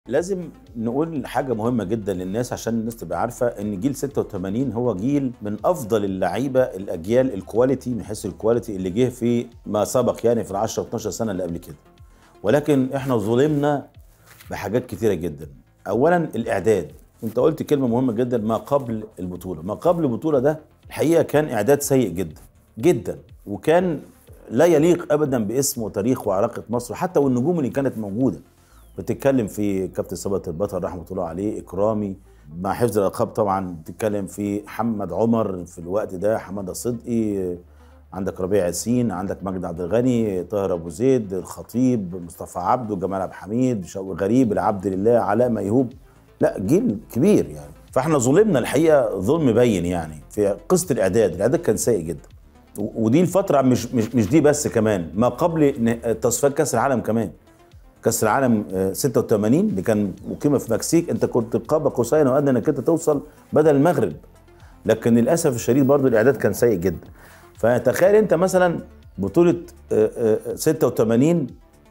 لازم نقول حاجة مهمة جدا للناس عشان الناس تبقى عارفة إن جيل 86 هو جيل من أفضل اللعيبة الأجيال الكواليتي من حيث الكواليتي اللي جه في ما سبق يعني في ال 10 12 سنة اللي قبل كده. ولكن إحنا ظلمنا بحاجات كتيرة جدا. أولا الإعداد. أنت قلت كلمة مهمة جدا ما قبل البطولة، ما قبل البطولة ده الحقيقة كان إعداد سيء جدا جدا وكان لا يليق أبدا باسم وتاريخ وعلاقة مصر حتى والنجوم اللي كانت موجودة. بتتكلم في كابتن ثابت البطل رحمه الله عليه اكرامي مع حفظ الالقاب طبعا بتتكلم في محمد عمر في الوقت ده حماده صدقي عندك ربيع ياسين عندك مجدي عبد الغني طاهر ابو زيد الخطيب مصطفى عبده جمال عبد الحميد شوقي غريب العبد لله علاء ميهوب لا جيل كبير يعني فاحنا ظلمنا الحقيقه ظلم بين يعني في قصه الاعداد الاعداد كان سيء جدا ودي الفتره مش مش مش دي بس كمان ما قبل تصفيات كاس العالم كمان كاس العالم 86 اللي كان مقيمه في المكسيك انت كنت قاب قوسين وادنى انك انت توصل بدل المغرب لكن للاسف الشديد برضو الاعداد كان سيء جدا فتخيل انت مثلا بطوله 86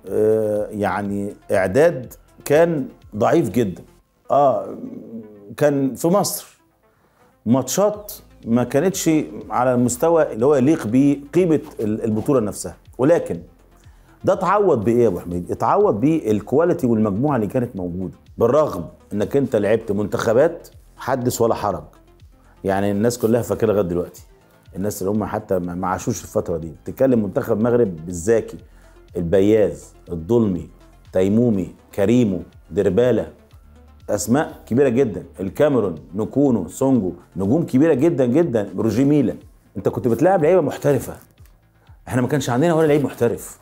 يعني اعداد كان ضعيف جدا اه كان في مصر ماتشات ما كانتش على المستوى اللي هو يليق بقيمه البطوله نفسها ولكن ده اتعوض بايه يا ابو حميد؟ اتعوض بالكواليتي والمجموعه اللي كانت موجوده بالرغم انك انت لعبت منتخبات حدث ولا حرج يعني الناس كلها فاكره لغايه دلوقتي الناس اللي هم حتى ما عاشوش الفتره دي بتتكلم منتخب المغرب بالزاكي البياز الضلمي تيمومي كريمو درباله اسماء كبيره جدا الكاميرون نكونو سونجو نجوم كبيره جدا جدا روجي ميلا انت كنت بتلاعب لعيبه محترفه احنا ما كانش عندنا ولا لعيب محترف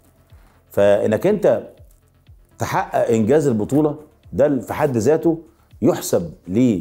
فانك انت تحقق انجاز البطوله ده في حد ذاته يحسب ل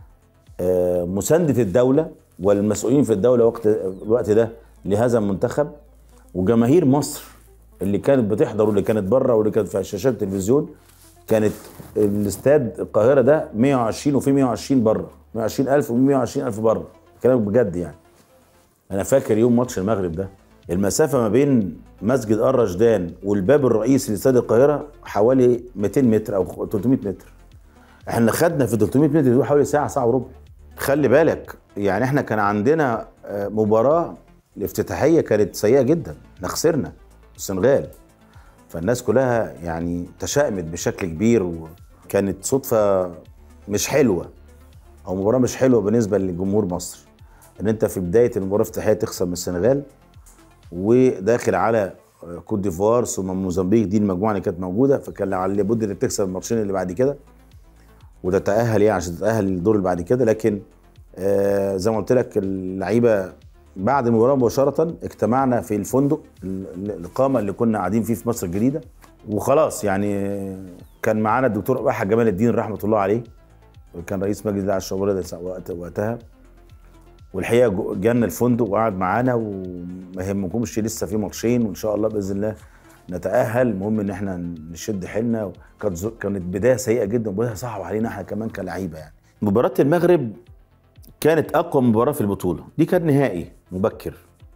مسانده الدوله والمسؤولين في الدوله وقت الوقت ده لهذا المنتخب وجماهير مصر اللي كانت بتحضر واللي كانت بره واللي كانت في شاشات التلفزيون كانت الاستاد القاهره ده 120 وفي 120 بره 120000 و 120000 بره كلام بجد يعني انا فاكر يوم ماتش المغرب ده المسافة ما بين مسجد الرشدان والباب الرئيسي لاستاد القاهرة حوالي 200 متر أو 300 متر. احنا خدنا في 300 متر دول حوالي ساعة ساعة وربع. خلي بالك يعني احنا كان عندنا مباراة الافتتاحية كانت سيئة جدا، احنا خسرنا السنغال. فالناس كلها يعني تشائمت بشكل كبير وكانت صدفة مش حلوة أو مباراة مش حلوة بالنسبة لجمهور مصر. إن أنت في بداية المباراة الافتتاحية تخسر من السنغال وداخل على كوت ديفوار ثم موزمبيق دي المجموعه اللي كانت موجوده فكان لابد انك تكسب الماتشين اللي بعد كده وتتاهل يعني عشان تتاهل للدور اللي بعد كده لكن آه زي ما قلت لك اللعيبه بعد المباراه مباشره اجتمعنا في الفندق الاقامه اللي كنا قاعدين فيه في مصر الجديده وخلاص يعني كان معانا الدكتور اباحه جمال الدين رحمه الله عليه كان رئيس مجلس الدعوه الشعبيه وقتها والحقيقه جانا الفندق وقعد معانا وما يهمكمش لسه في ماتشين وان شاء الله باذن الله نتاهل المهم ان احنا نشد حيلنا كانت كانت بدايه سيئه جدا وبدايه صعبه علينا احنا كمان كلعيبه يعني مباراه المغرب كانت اقوى مباراه في البطوله دي كان نهائي مبكر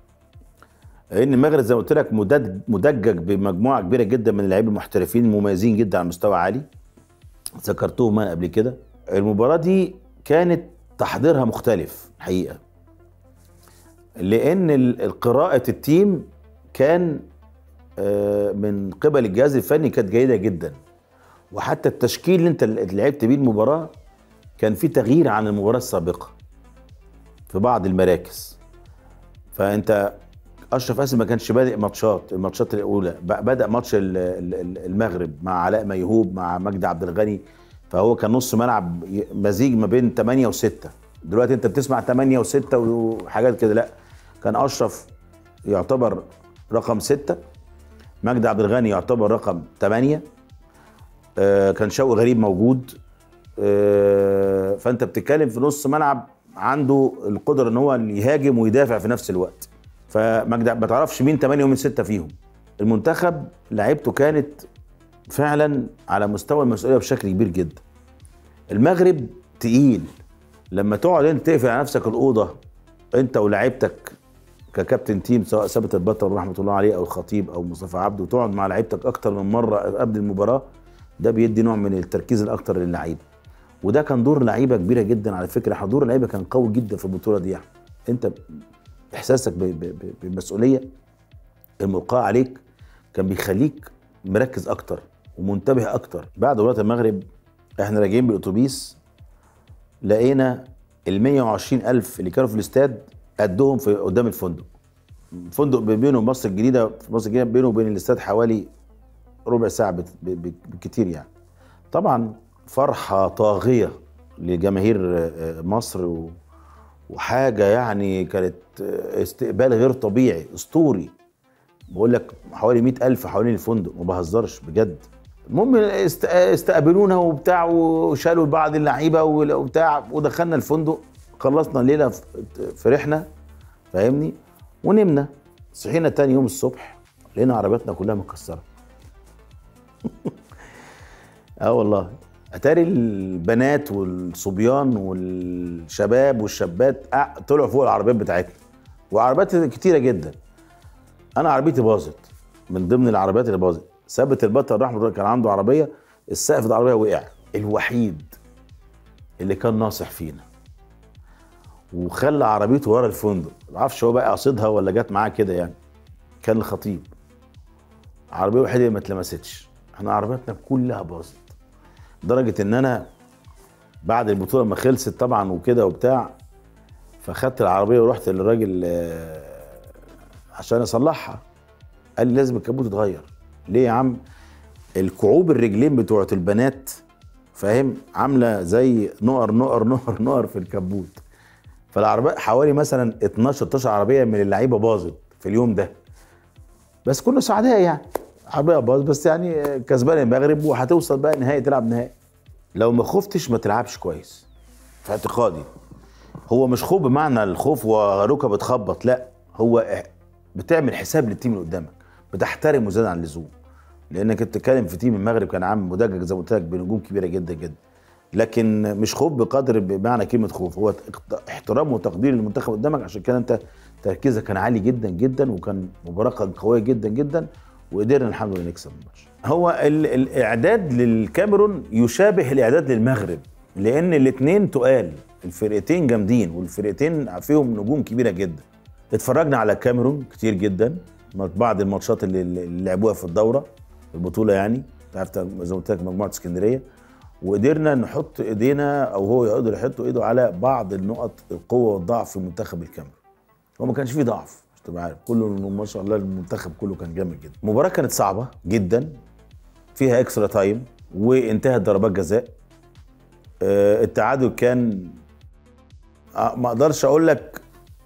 لان المغرب زي ما قلت لك مدجج بمجموعه كبيره جدا من اللعيبه المحترفين المميزين جدا على مستوى عالي ذكرتهم انا قبل كده المباراه دي كانت تحضيرها مختلف الحقيقه لان قراءه التيم كان من قبل الجهاز الفني كانت جيده جدا وحتى التشكيل اللي انت لعبت بيه المباراه كان في تغيير عن المباراه السابقه في بعض المراكز فانت اشرف قاسم ما كانش بادئ ماتشات الماتشات الاولى بدا ماتش المغرب مع علاء ميهوب مع مجدي عبد الغني فهو كان نص ملعب مزيج ما بين 8 و6 دلوقتي انت بتسمع 8 و6 وحاجات كده لا كان اشرف يعتبر رقم 6 مجدي عبد الغني يعتبر رقم 8 آه كان شوقي غريب موجود آه فانت بتتكلم في نص ملعب عنده القدره ان هو يهاجم ويدافع في نفس الوقت فمجدي ما تعرفش مين 8 ومين 6 فيهم المنتخب لعيبته كانت فعلا على مستوى المسؤوليه بشكل كبير جدا المغرب تقيل لما تقعد انت تقفل على نفسك الاوضه انت ولاعيبتك ككابتن تيم سواء ثابت البطل رحمه الله عليه او الخطيب او مصطفى عبده وتقعد مع لعيبتك اكتر من مره قبل المباراه ده بيدي نوع من التركيز الاكتر للعيبه وده كان دور لعيبه كبيره جدا على فكره حضور اللعيبه كان قوي جدا في البطوله دي يعني. انت احساسك ب- ب- ب- بالمسؤوليه الملقاه عليك كان بيخليك مركز اكتر ومنتبه اكتر بعد مباراه المغرب احنا راجعين بالاتوبيس لقينا ال 120 الف اللي كانوا في الاستاد قدهم في قدام الفندق فندق بينه ومصر الجديده في مصر الجديده بينه وبين الاستاد حوالي ربع ساعه بت- ب- ب- بالكتير يعني طبعا فرحه طاغيه لجماهير آه، مصر و- وحاجه يعني كانت آه، استقبال غير طبيعي اسطوري بقول لك حوالي مئة ألف حوالين الفندق ما بهزرش بجد المهم است- استقبلونا وبتاع وشالوا بعض اللعيبه وبتاع ودخلنا الفندق خلصنا الليله ف- فرحنا فاهمني ونمنا صحينا تاني يوم الصبح لقينا عربياتنا كلها مكسره اه والله اتاري البنات والصبيان والشباب والشابات آه، طلعوا فوق العربيات بتاعتنا وعربيات كتيره جدا انا عربيتي باظت من ضمن العربيات اللي باظت ثابت البطل رحمه الله كان عنده عربيه السقف ده العربيه وقع الوحيد اللي كان ناصح فينا وخلى عربيته ورا الفندق ما اعرفش هو بقى قصدها ولا جت معاه كده يعني كان الخطيب عربيه الوحيده اللي ما اتلمستش احنا عربياتنا كلها باظت لدرجه ان انا بعد البطوله ما خلصت طبعا وكده وبتاع فخدت العربيه ورحت للراجل آه، عشان اصلحها قال لي لازم الكابوت يتغير ليه يا عم الكعوب الرجلين بتوعت البنات فاهم عامله زي نقر نقر نقر نقر في الكبوت فالعربيه حوالي مثلا 12 13 عربيه من اللعيبه باظت في اليوم ده بس كنا سعداء يعني عربيه باظت بس يعني كسبان المغرب وهتوصل بقى نهائي تلعب نهائي لو ما خفتش ما تلعبش كويس في اعتقادي هو مش خوف بمعنى الخوف وركبه بتخبط لا هو بتعمل حساب للتيم اللي قدامك بتحترمه زياده عن اللزوم لانك انت بتتكلم في تيم المغرب كان عامل مدجج زي ما قلت لك بنجوم كبيره جدا جدا لكن مش خوف بقدر بمعنى كلمه خوف هو احترام وتقدير للمنتخب قدامك عشان كده انت تركيزك كان عالي جدا جدا وكان مباراه كانت قويه جدا جدا وقدرنا الحمد لله نكسب الماتش هو ال- الاعداد للكاميرون يشابه الاعداد للمغرب لان الاثنين تقال الفرقتين جامدين والفرقتين فيهم نجوم كبيره جدا اتفرجنا على الكاميرون كتير جدا بعض الماتشات اللي, اللي لعبوها في الدوره البطوله يعني عرفت زي ما قلت لك مجموعه اسكندريه وقدرنا نحط ايدينا او هو يقدر يحط ايده على بعض النقط القوه والضعف في منتخب الكاميرون هو ما كانش فيه ضعف مش تبقى عارف كله ما شاء الله المنتخب كله كان جامد جدا المباراه كانت صعبه جدا فيها اكسترا تايم وانتهت ضربات جزاء آه، التعادل كان آه، ما اقدرش اقول لك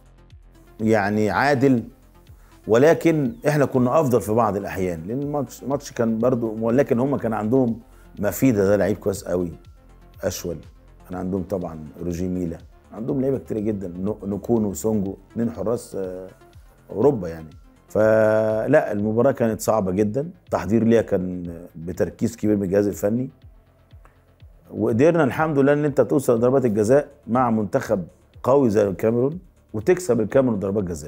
يعني عادل ولكن احنا كنا افضل في بعض الاحيان لان الماتش الماتش كان برضو ولكن هم كان عندهم مفيده ده لعيب كويس قوي اشول كان عندهم طبعا روجي ميلا عندهم لعيبه كتير جدا نو- نكونو وسونجو اثنين حراس آه، اوروبا يعني فلا المباراه كانت صعبه جدا التحضير ليها كان بتركيز كبير من الجهاز الفني وقدرنا الحمد لله ان انت توصل لضربات الجزاء مع منتخب قوي زي الكاميرون وتكسب الكاميرون ضربات جزاء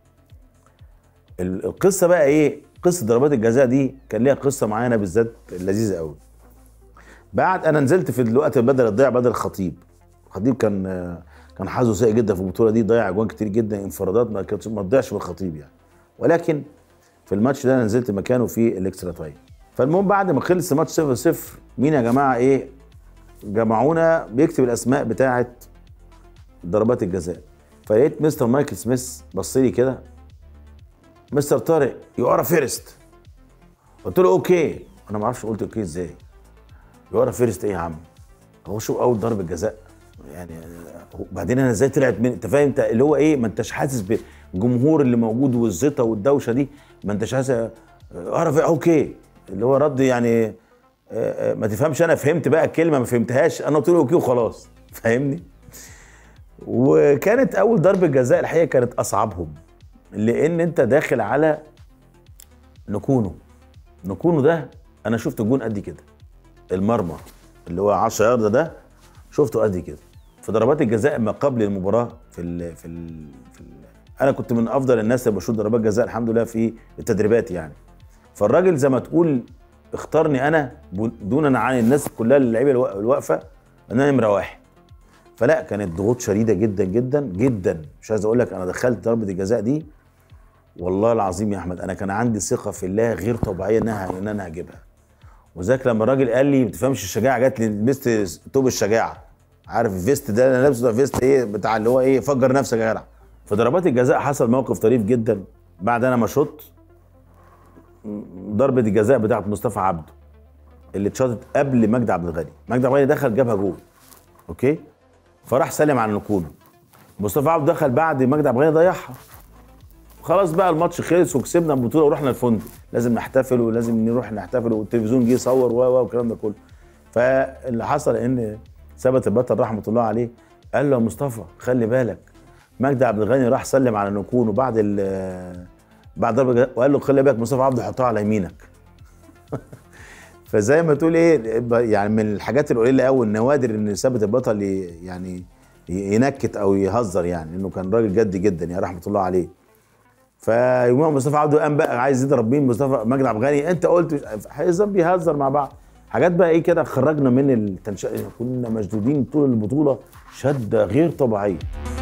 ال- القصه بقى ايه قصه ضربات الجزاء دي كان ليها قصه معانا بالذات لذيذه قوي بعد انا نزلت في الوقت بدل الضيع بدل الخطيب الخطيب كان كان حظه سيء جدا في البطوله دي ضيع اجوان كتير جدا انفرادات ما كانتش ما تضيعش بالخطيب يعني ولكن في الماتش ده انا نزلت مكانه في الاكسترا تايم فالمهم بعد ما خلص الماتش 0 0 مين يا جماعه ايه جمعونا بيكتب الاسماء بتاعه ضربات الجزاء فلقيت مستر مايكل سميث بص لي كده مستر طارق يو ار فيرست قلت له اوكي انا ما اعرفش قلت اوكي ازاي يو ار فيرست ايه يا عم هو شو اول ضربه جزاء يعني وبعدين انا ازاي طلعت من انت فاهم انت اللي هو ايه ما انتش حاسس بالجمهور اللي موجود والزيطه والدوشه دي ما انتش حاسس اعرف اوكي اللي هو رد يعني آه، آه، ما تفهمش انا فهمت بقى الكلمه ما فهمتهاش انا قلت له اوكي وخلاص فاهمني وكانت اول ضربه جزاء الحقيقه كانت اصعبهم لان انت داخل على نكونو نكونو ده انا شفت جون قد كده المرمى اللي هو 10 يارده ده شفته قد كده في ضربات الجزاء ما قبل المباراه في ال في ال في ال انا كنت من افضل الناس اللي بشوط ضربات جزاء الحمد لله في التدريبات يعني فالراجل زي ما تقول اختارني انا دونا عن الناس كلها اللعيبه الوا- الواقفه ان انا نمره واحد فلا كانت ضغوط شديده جدا جدا جدا مش عايز اقول لك انا دخلت ضربه الجزاء دي والله العظيم يا احمد انا كان عندي ثقه في الله غير طبيعيه انها ان انا هجيبها وذاك لما الراجل قال لي ما تفهمش الشجاعه جات لي لبست توب الشجاعه عارف الفيست ده انا لابسه ده فيست ايه بتاع اللي هو ايه فجر نفسك يا جدع في ضربات الجزاء حصل موقف طريف جدا بعد انا ما شط ضربه الجزاء بتاعت مصطفى عبده اللي اتشاطت قبل مجدي عبد الغني مجدي عبد الغني دخل جابها جول اوكي فراح سلم على نكونو مصطفى عبده دخل بعد مجدي عبد الغني ضيعها خلاص بقى الماتش خلص وكسبنا البطوله ورحنا الفندق لازم نحتفل ولازم نروح نحتفل والتلفزيون جه يصور و و والكلام ده كله فاللي حصل ان ثبت البطل رحمه الله عليه قال له يا مصطفى خلي بالك مجدي عبد الغني راح سلم على نكون وبعد ال بعد ضربه جزاء وقال له خلي بالك مصطفى عبده حطها على يمينك فزي ما تقول ايه يعني من الحاجات القليله قوي النوادر ان ثابت البطل ي- يعني ينكت او يهزر يعني انه كان راجل جد جدا يعني رحمه الله عليه فيوميها مصطفى عبده قام بقى عايز يضرب مين مصطفى مجدي عبد الغني انت قلت مش عارف- هيهزر بيهزر مع بعض حاجات بقى ايه كده خرجنا من التنشئه كنا مشدودين طول البطوله شده غير طبيعيه